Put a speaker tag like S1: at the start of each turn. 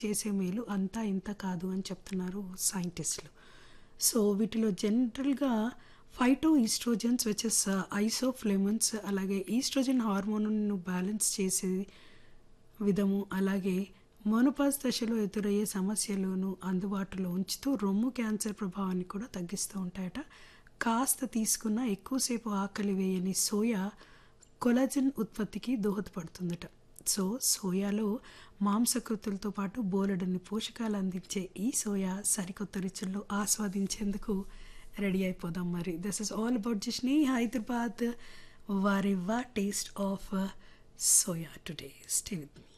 S1: చేసే మేలు అంతా ఇంత కాదు అని చెప్తున్నారు సైంటిస్టులు సో వీటిలో జనరల్గా ఫైటో ఈస్ట్రోజన్స్ వచ్చేస్ ఐసోఫ్లేమన్స్ అలాగే ఈస్ట్రోజన్ హార్మోన్ను బ్యాలెన్స్ చేసే విధము అలాగే మోనోపాజ్ దశలో ఎదురయ్యే సమస్యలను అందుబాటులో ఉంచుతూ రొమ్ము క్యాన్సర్ ప్రభావాన్ని కూడా తగ్గిస్తూ ఉంటాయట కాస్త తీసుకున్న ఎక్కువసేపు ఆకలి వేయని సోయా కొలాజిన్ ఉత్పత్తికి దోహదపడుతుందట సో సోయాలో మాంసకృతులతో పాటు బోలెడన్ని పోషకాలు అందించే ఈ సోయా సరికొత్త రుచుల్లో ఆస్వాదించేందుకు రెడీ అయిపోదాం మరి this is all about Jishni Hyderabad వారివా taste of soya today stay with me